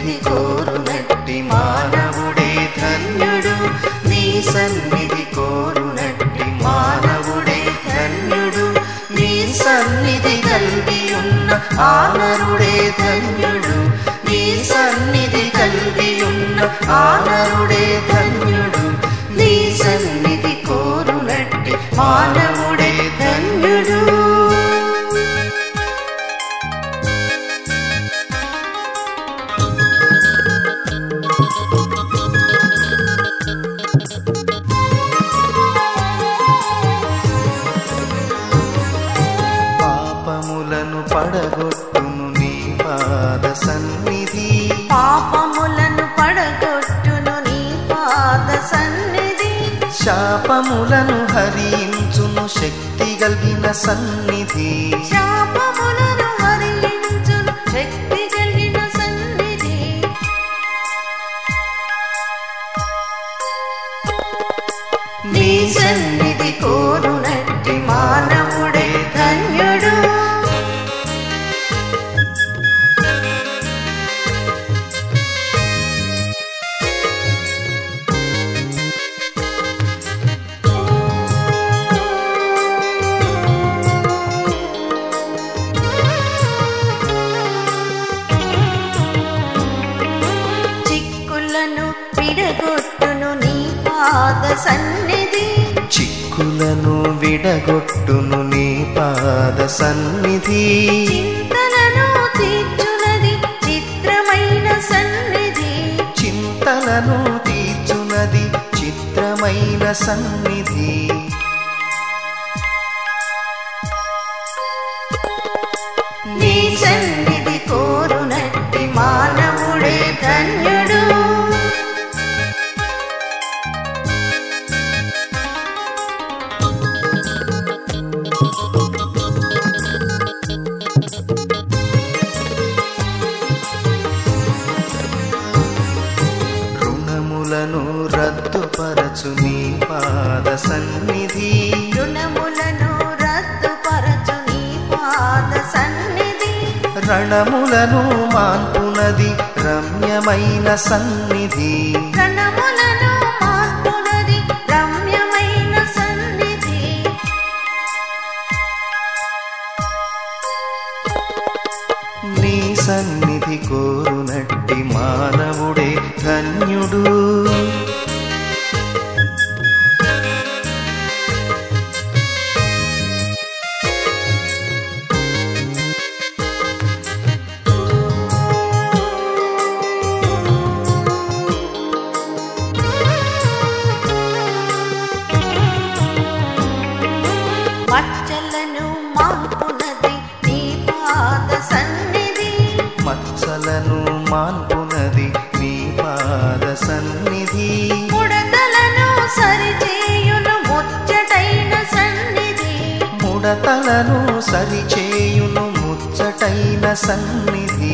సన్నిధి కోరునట్టి మానవుడే ధన్యుడు నీ సన్నిధి కోరునట్టి మానవుడే ధన్యుడు నీ సన్నిధి కలిగి ఉన్న ఆనరుడే ధన్యుడు నీ సన్నిధి కలిగి ఉన్న ఆనరుడే ధన్యుడు నీ సన్నిధి కోరునట్టి మానవుడే ధన్యుడు పాపములను పడగొట్టును నీ పాద సన్నిధి పాపములను పడగొట్టును నీ పాద సన్నిధి శాపములను హరించును శక్తి కలిగిన సన్నిధి శాపములను హరించును శక్తి కలిగిన సన్నిధి నీ సన్నిధి కోరునట్టి మానవుడే ధన్యుడు చిక్కులను విడగొట్టును నీ పాద సన్నిధి చిక్కులను విడగొట్టును నీ పాద సన్నిధి చింతలను తీర్చునది చిత్రమైన సన్నిధి చింతలను తీర్చునది చిత్రమైన సన్నిధి నీ సన్నిధి కోరునట్టి మానవుడే ధన్యుడు రుణములను రద్దుపరచు నీ పాద సన్నిధి రుణములను రద్దుపరచు నీ పాద సన్నిధి రణములను మాన్పునది రమ్యమైన సన్నిధి రణములను మార్పునది రమ్యమైన సన్నిధి నీ సన్నిధి కోరునట్టి మానవుడే ధన్యుడు మచ్చలను మార్పునది నీ పాద సన్నిధి మచ్చలను మాన్పునది నీ పాద సన్నిధి ముడతలను సరిచేయును ముచ్చటైన సన్నిధి ముడతలను సరిచేయును ముచ్చటైన సన్నిధి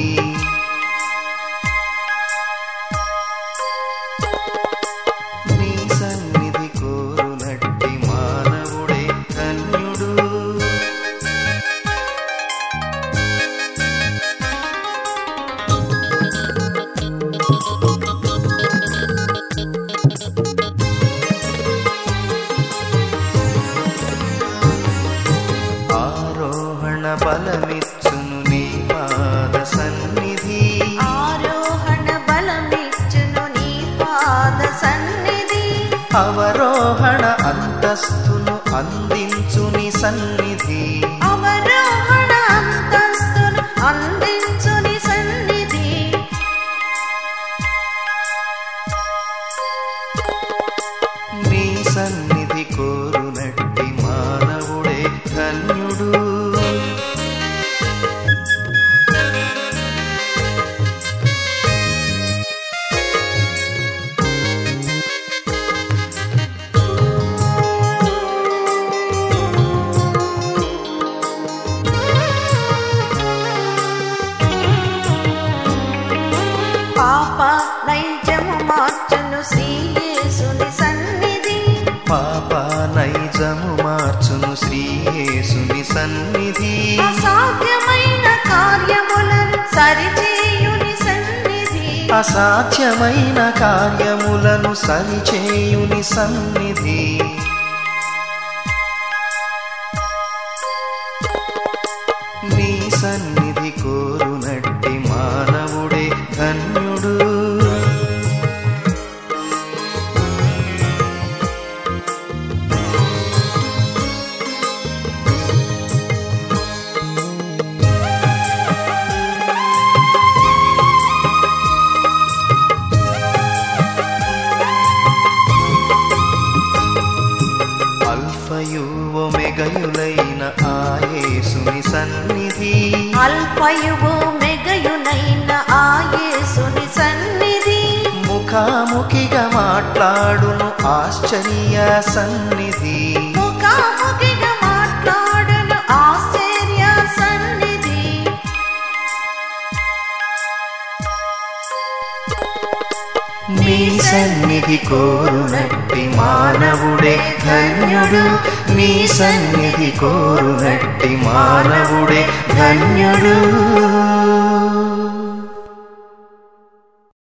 నీ సన్నిధి కోరునట్టి మానవుడే ధన్యుడు ఆరోహణ బలమిచ్చును నీ పాద సన్నిధి ఆరోహణ బలమిచ్చును నీ పాద సన్నిధి అవరోహణ అంతస్తును అందించుని సన్నిధి అవరోహణ అంతస్తును అందించుని సన్నిధి నీ సన్నిధి కోరునట్టి మానవుడే ధన్యుడు అసాధ్యమైన కార్యములను సరిచేయుని సన్నిధి నీ సన్నిధి కోరునట్టి మానవుడే ధన్యుడు అల్ఫయు ఒమెగయులైన ఆయేసుని సన్నిధి అల్పయువు మెగయునైన ఆయేసుని సన్నిధి ముఖాముఖిగా మాట్లాడును ఆశ్చర్య సన్నిధి ముఖాముఖిగా మాట్లాడును ఆశ్చర్య సన్నిధి నీ సన్నిధి కోరునట్టి మానవుడే ధన్యుడు నీ సన్నిధి కోరునట్టి మానవుడే ధన్యుడు